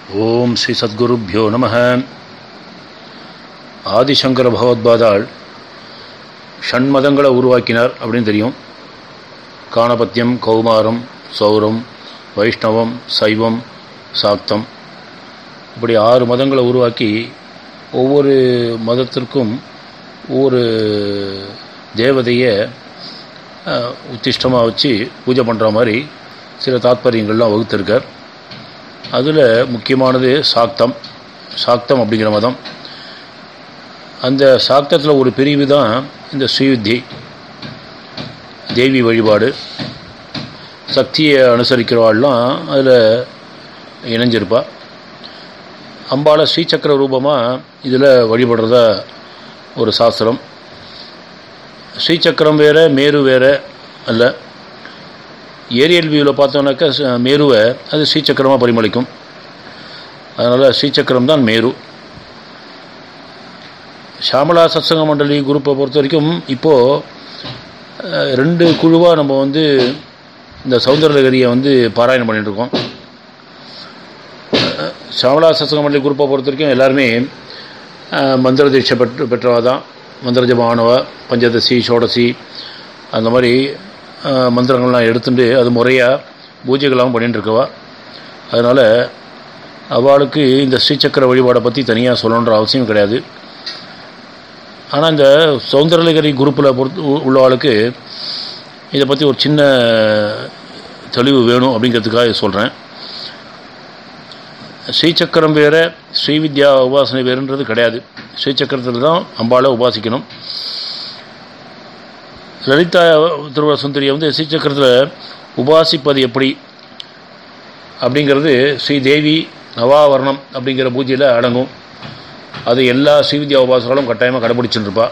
ஓம் ஸ்ரீ சத்குருப்யோ நம ஆதிசங்கர பகவத்பாதாள் ஷண்மதங்களை உருவாக்கினார் அப்படின்னு தெரியும் காணபத்தியம் கௌமாரம் சௌரம் வைஷ்ணவம் சைவம் சாக்தம் இப்படி ஆறு மதங்களை உருவாக்கி ஒவ்வொரு மதத்திற்கும் ஒவ்வொரு தேவதையை உத்திஷ்டமாக வச்சு பூஜை பண்ணுற மாதிரி சில தாத்பரியங்கள்லாம் வகுத்திருக்கார் அதில் முக்கியமானது சாக்தம் சாக்தம் அப்படிங்கிற மதம் அந்த சாக்தத்தில் ஒரு பிரிவு தான் இந்த ஸ்ரீவித்தி தேவி வழிபாடு சக்தியை அனுசரிக்கிறவாள்லாம் அதில் இணைஞ்சிருப்பா அம்பாளை ஸ்ரீசக்கர ரூபமாக இதில் வழிபடுறதா ஒரு சாஸ்திரம் ஸ்ரீசக்கரம் வேறு மேரு வேறு அல்ல ஏரியல் வியூவில் பார்த்தோன்னாக்கா மேருவை அது ஸ்ரீசக்கரமாக பரிமளிக்கும் அதனால் ஸ்ரீசக்கரம் தான் மேரு ஷாமலா சத்சங்க மண்டலி குரூப்பை பொறுத்த வரைக்கும் இப்போது ரெண்டு குழுவாக நம்ம வந்து இந்த சௌந்தரலகரியை வந்து பாராயணம் பண்ணிட்டுருக்கோம் ஷாமலா சத்சங்க மண்டலி குரூப்பை பொறுத்த வரைக்கும் எல்லாருமே மந்திர தீட்சை பெற்று பெற்றவா தான் மந்திர ஜபானவா பஞ்சதசி ஷோடசி அந்த மாதிரி மந்திரங்கள்லாம் எடுத்துட்டு அது முறையாக பூஜைகள்லாம் பண்ணிட்டு இருக்கவா அதனால் அவளுக்கு இந்த ஸ்ரீசக்கர வழிபாடை பற்றி தனியாக சொல்லணுன்ற அவசியம் கிடையாது ஆனால் இந்த சௌந்தரலகரி குரூப்பில் பொறுத்து உள்ளவாளுக்கு இதை பற்றி ஒரு சின்ன தெளிவு வேணும் அப்படிங்கிறதுக்காக சொல்கிறேன் ஸ்ரீசக்கரம் வேறு ஸ்ரீவித்யா உபாசனை வேறுன்றது கிடையாது ஸ்ரீசக்கரத்தில் தான் அம்பாளை உபாசிக்கணும் லலிதா திருவள்ள சுந்தரியை வந்து ஸ்ரீசக்கரத்தில் உபாசிப்பது எப்படி அப்படிங்கிறது ஸ்ரீதேவி நவாவரணம் அப்படிங்கிற பூஜையில் அடங்கும் அது எல்லா ஸ்ரீவித்யா உபாசகளும் கட்டாயமாக கடைபிடிச்சுருப்பா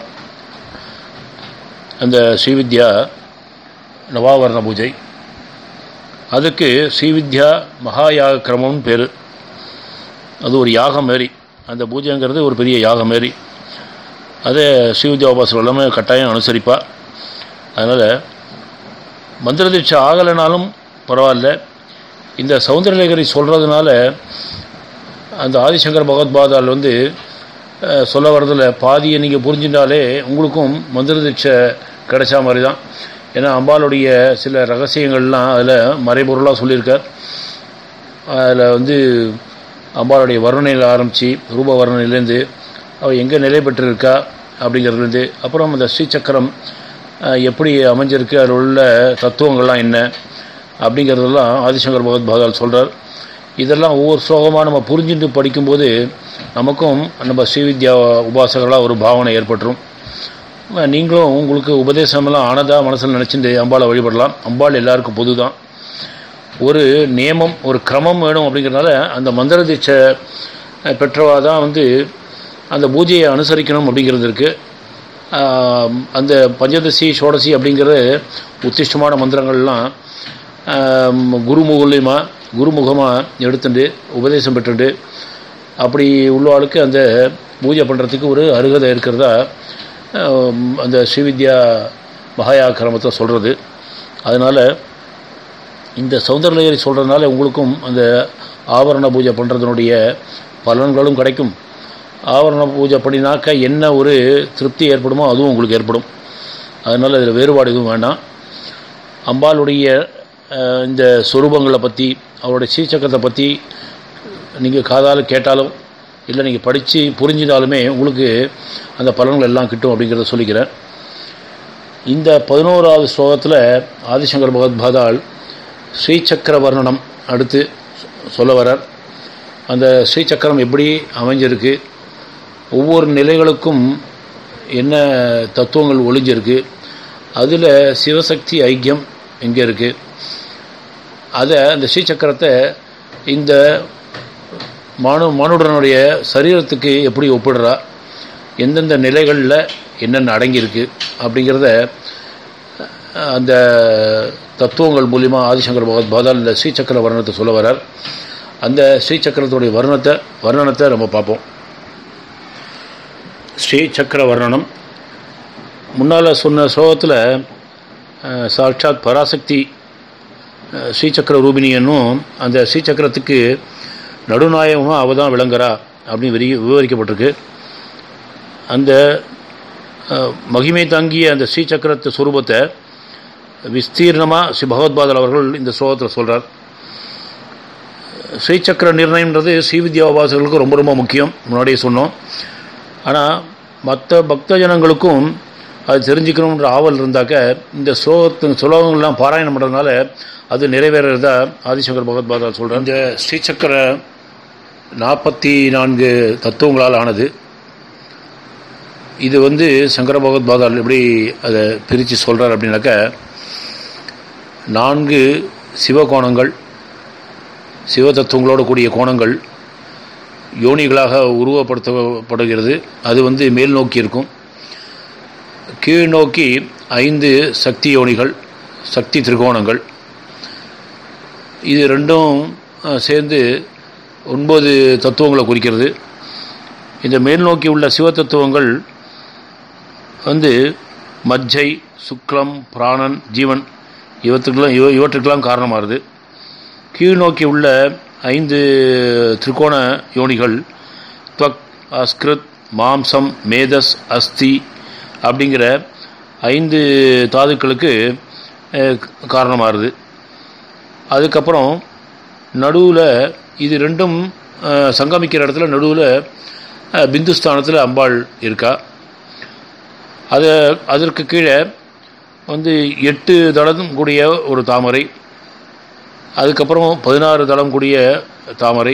அந்த ஸ்ரீவித்யா நவாவரண பூஜை அதுக்கு ஸ்ரீவித்யா மகாயாக கிரமம்னு பேர் அது ஒரு யாகம் மாரி அந்த பூஜைங்கிறது ஒரு பெரிய யாகம் மாரி அதை ஸ்ரீவித்யா உபாசனம் எல்லாமே கட்டாயம் அனுசரிப்பா அதனால் மந்திர தீட்சை ஆகலைனாலும் பரவாயில்ல இந்த சௌந்தரலேகரி சொல்கிறதுனால அந்த ஆதிசங்கர் பகவத்பாதால் வந்து சொல்ல வரதில் பாதியை நீங்கள் புரிஞ்சிட்டாலே உங்களுக்கும் மந்திர தீட்சை கிடைச்சா மாதிரி தான் ஏன்னா அம்பாளுடைய சில ரகசியங்கள்லாம் அதில் மறைபொருளாக சொல்லியிருக்கார் அதில் வந்து அம்பாளுடைய வர்ணனையில் ஆரம்பித்து ரூப வர்ணனையிலேருந்து அவள் எங்கே நிலை பெற்றிருக்கா அப்படிங்கிறதுலேருந்து அப்புறம் அந்த ஸ்ரீசக்கரம் எப்படி அமைஞ்சிருக்கு அதில் உள்ள தத்துவங்கள்லாம் என்ன அப்படிங்கிறதெல்லாம் ஆதிசங்கர் பகவத் பாதால் சொல்கிறார் இதெல்லாம் ஒவ்வொரு ஸ்லோகமாக நம்ம புரிஞ்சுட்டு படிக்கும்போது நமக்கும் நம்ம ஸ்ரீவித்யா உபாசகர்களாக ஒரு பாவனை ஏற்பட்டுரும் நீங்களும் உங்களுக்கு உபதேசமெல்லாம் ஆனதாக மனசில் நினச்சிட்டு அம்பாளை வழிபடலாம் அம்பாள் எல்லாருக்கும் பொது தான் ஒரு நியமம் ஒரு கிரமம் வேணும் அப்படிங்கிறதுனால அந்த மந்திர தீட்சை பெற்றவா தான் வந்து அந்த பூஜையை அனுசரிக்கணும் அப்படிங்கிறது இருக்குது அந்த பஞ்சதசி ஷோடசி அப்படிங்கிற உத்திஷ்டமான மந்திரங்கள்லாம் குரு மூலியமாக குருமுகமாக எடுத்துட்டு உபதேசம் பெற்றுட்டு அப்படி உள்ளவாளுக்கு அந்த பூஜை பண்ணுறதுக்கு ஒரு அருகதை இருக்கிறதா அந்த ஸ்ரீவித்யா மகாயா கிரமத்தை சொல்கிறது அதனால் இந்த சௌந்தரலகரி சொல்கிறதுனால உங்களுக்கும் அந்த ஆவரண பூஜை பண்ணுறதுனுடைய பலன்களும் கிடைக்கும் ஆவரண பூஜை பண்ணினாக்க என்ன ஒரு திருப்தி ஏற்படுமோ அதுவும் உங்களுக்கு ஏற்படும் அதனால் இதில் வேறுபாடு எதுவும் வேண்டாம் அம்பாளுடைய இந்த சொரூபங்களை பற்றி அவருடைய சீச்சக்கத்தை பற்றி நீங்கள் காதால் கேட்டாலும் இல்லை நீங்கள் படித்து புரிஞ்சினாலுமே உங்களுக்கு அந்த பலன்கள் எல்லாம் கிட்டும் அப்படிங்கிறத சொல்லிக்கிறேன் இந்த பதினோராவது ஸ்லோகத்தில் ஆதிசங்கர் பகவத்பாதால் ஸ்ரீசக்கர வர்ணனம் அடுத்து சொல்ல வரார் அந்த ஸ்ரீசக்கரம் எப்படி அமைஞ்சிருக்கு ஒவ்வொரு நிலைகளுக்கும் என்ன தத்துவங்கள் ஒளிஞ்சிருக்கு அதில் சிவசக்தி ஐக்கியம் எங்கே இருக்குது அதை அந்த ஸ்ரீசக்கரத்தை இந்த மானு மானுடனுடைய சரீரத்துக்கு எப்படி ஒப்பிடுறா எந்தெந்த நிலைகளில் என்னென்ன அடங்கியிருக்கு அப்படிங்கிறத அந்த தத்துவங்கள் மூலிமா ஆதிசங்கர் பகவத் பாதால் இந்த ஸ்ரீசக்கர வர்ணத்தை சொல்ல வரார் அந்த ஸ்ரீசக்கரத்துடைய வர்ணத்தை வர்ணனத்தை நம்ம பார்ப்போம் ஸ்ரீசக்கர வர்ணனம் முன்னால் சொன்ன ஸ்லோகத்தில் சாட்சாத் பராசக்தி ஸ்ரீசக்கர ரூபிணியனும் அந்த ஸ்ரீசக்கரத்துக்கு நடுநாயகமாக அவள் தான் விளங்குறா அப்படின்னு விரி விவரிக்கப்பட்டிருக்கு அந்த அஹ், மகிமை தாங்கிய அந்த ஸ்ரீசக்கரத்து சுரூபத்தை விஸ்தீர்ணமாக ஸ்ரீ பகவத்பாதல் அவர்கள் இந்த ஸ்லோகத்தில் சொல்கிறார் ஸ்ரீசக்கர நிர்ணயம்ன்றது ஸ்ரீவித்யாவாசர்களுக்கு ரொம்ப ரொம்ப முக்கியம் முன்னாடியே சொன்னோம் ஆனால் மற்ற பக்த ஜனங்களுக்கும் அது தெரிஞ்சுக்கணுன்ற ஆவல் இருந்தாக்க இந்த ஸ்லோகத்து ஸ்லோகங்கள்லாம் பாராயணம் பண்ணுறதுனால அது நிறைவேறதா ஆதிசங்கர் பகவத்பாதா சொல்கிறார் இந்த ஸ்ரீசக்கர நாற்பத்தி நான்கு தத்துவங்களால் ஆனது இது வந்து சங்கர பகவத்பாதால் எப்படி அதை பிரித்து சொல்கிறார் அப்படின்னாக்க நான்கு சிவகோணங்கள் சிவ தத்துவங்களோடு கூடிய கோணங்கள் யோனிகளாக உருவப்படுத்தப்படுகிறது அது வந்து மேல் நோக்கி இருக்கும் கீழ் நோக்கி ஐந்து சக்தி யோனிகள் சக்தி திரிகோணங்கள் இது ரெண்டும் அஹ், சேர்ந்து ஒன்பது தத்துவங்களை குறிக்கிறது இந்த மேல் நோக்கி உள்ள சிவ தத்துவங்கள் வந்து மஜ்ஜை சுக்லம் பிராணன் ஜீவன் இவற்றுக்கெல்லாம் இவ இவற்றுக்கெல்லாம் காரணமாகுது கீழ் நோக்கி உள்ள ஐந்து திரிகோண யோனிகள் துவக் அஸ்கிருத் மாம்சம் மேதஸ் அஸ்தி அப்படிங்கிற ஐந்து தாதுக்களுக்கு அஹ், காரணமாகுது அதுக்கப்புறம் நடுவில் இது ரெண்டும் அஹ், சங்கமிக்கிற இடத்துல நடுவில் பிந்துஸ்தானத்தில் அம்பாள் இருக்கா அது அதற்கு கீழே வந்து எட்டு தளம் கூடிய ஒரு தாமரை அதுக்கப்புறம் பதினாறு தளம் கூடிய தாமரை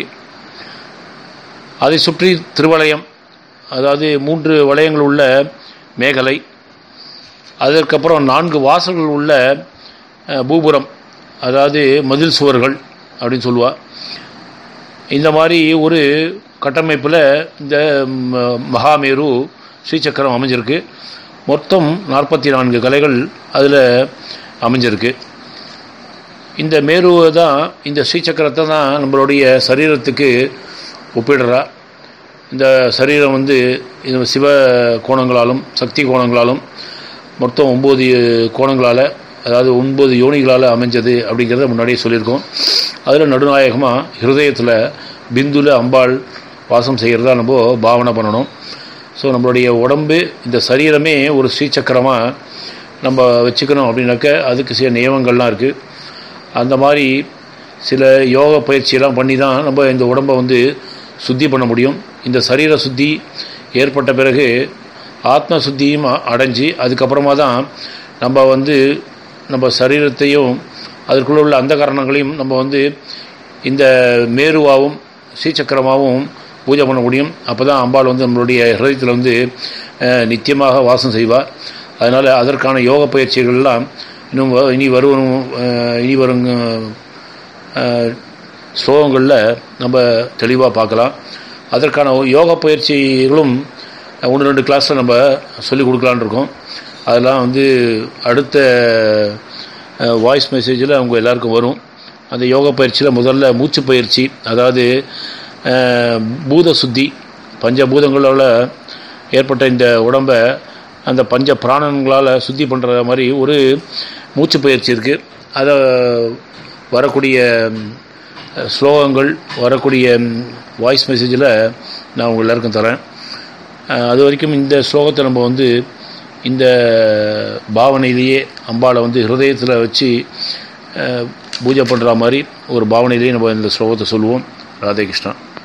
அதை சுற்றி திருவலயம் அதாவது மூன்று வளையங்கள் உள்ள மேகலை அதற்கப்புறம் நான்கு வாசல்கள் உள்ள அஹ், பூபுரம் அதாவது மதில் சுவர்கள் அப்படின்னு சொல்லுவா இந்த மாதிரி ஒரு கட்டமைப்பில் இந்த ம- மகாமேரு ஸ்ரீசக்கரம் அமைஞ்சிருக்கு மொத்தம் நாற்பத்தி நான்கு கலைகள் அதில் அமைஞ்சிருக்கு இந்த மேருவை தான் இந்த ஸ்ரீசக்கரத்தை தான் நம்மளுடைய சரீரத்துக்கு ஒப்பிடுறா இந்த சரீரம் வந்து இந்த சிவ கோணங்களாலும் சக்தி கோணங்களாலும் மொத்தம் ஒம்பது கோணங்களால் அதாவது ஒன்பது யோனிகளால் அமைஞ்சது அப்படிங்கிறத முன்னாடியே சொல்லியிருக்கோம் அதில் நடுநாயகமாக ஹிருதயத்தில் பிந்துல அம்பாள் வாசம் செய்கிறதா நம்ம பாவனை பண்ணணும் ஸோ நம்மளுடைய உடம்பு இந்த சரீரமே ஒரு ஸ்ரீசக்கரமாக நம்ம வச்சுக்கணும் அப்படின்னாக்க அதுக்கு சில நியமங்கள்லாம் இருக்குது அந்த மாதிரி சில யோக பயிற்சியெல்லாம் பண்ணி தான் நம்ம இந்த உடம்பை வந்து சுத்தி பண்ண முடியும் இந்த சரீர சுத்தி ஏற்பட்ட பிறகு ஆத்ம சுத்தியும் அ- அடைஞ்சு அதுக்கப்புறமா தான் நம்ம வந்து நம்ம சரீரத்தையும் அதற்குள்ள உள்ள அந்த காரணங்களையும் நம்ம வந்து இந்த மேருவாகவும் ஸ்ரீசக்கரமாகவும் பூஜை பண்ண முடியும் அப்போ தான் அம்பாள் வந்து நம்மளுடைய ஹிருதயத்தில் வந்து அஹ், நித்தியமாக வாசம் செய்வார் அதனால் அதற்கான யோக பயிற்சிகள்லாம் இன்னும் வ- இனி வரும் அஹ், இனி வரும் அஹ், ஸ்லோகங்களில் நம்ம தெளிவாக பார்க்கலாம் அதற்கான யோக பயிற்சிகளும் ஒன்று ரெண்டு கிளாஸில் நம்ம சொல்லிக் கொடுக்கலான்னு இருக்கோம் அதெல்லாம் வந்து அடுத்த வாய்ஸ் மெசேஜில் அவங்க எல்லாருக்கும் வரும் அந்த யோக பயிற்சியில் முதல்ல மூச்சு பயிற்சி அதாவது அஹ், பூத சுத்தி பஞ்சபூதங்களால் ஏற்பட்ட இந்த உடம்பை அந்த பஞ்ச பிராணங்களால் சுத்தி பண்ணுற மாதிரி ஒரு மூச்சு பயிற்சி இருக்குது அதை வரக்கூடிய ம், ஸ்லோகங்கள் வரக்கூடிய வாய்ஸ் மெசேஜில் நான் உங்கள் எல்லாருக்கும் தரேன் அஹ், அது வரைக்கும் இந்த ஸ்லோகத்தை நம்ம வந்து இந்த பாவனையிலேயே அம்பாளை வந்து ஹிருதயத்தில் வச்சு அஹ், பூஜை பண்ணுற மாதிரி ஒரு பாவனையிலேயே நம்ம இந்த ஸ்லோகத்தை சொல்லுவோம் ராதே கிருஷ்ணா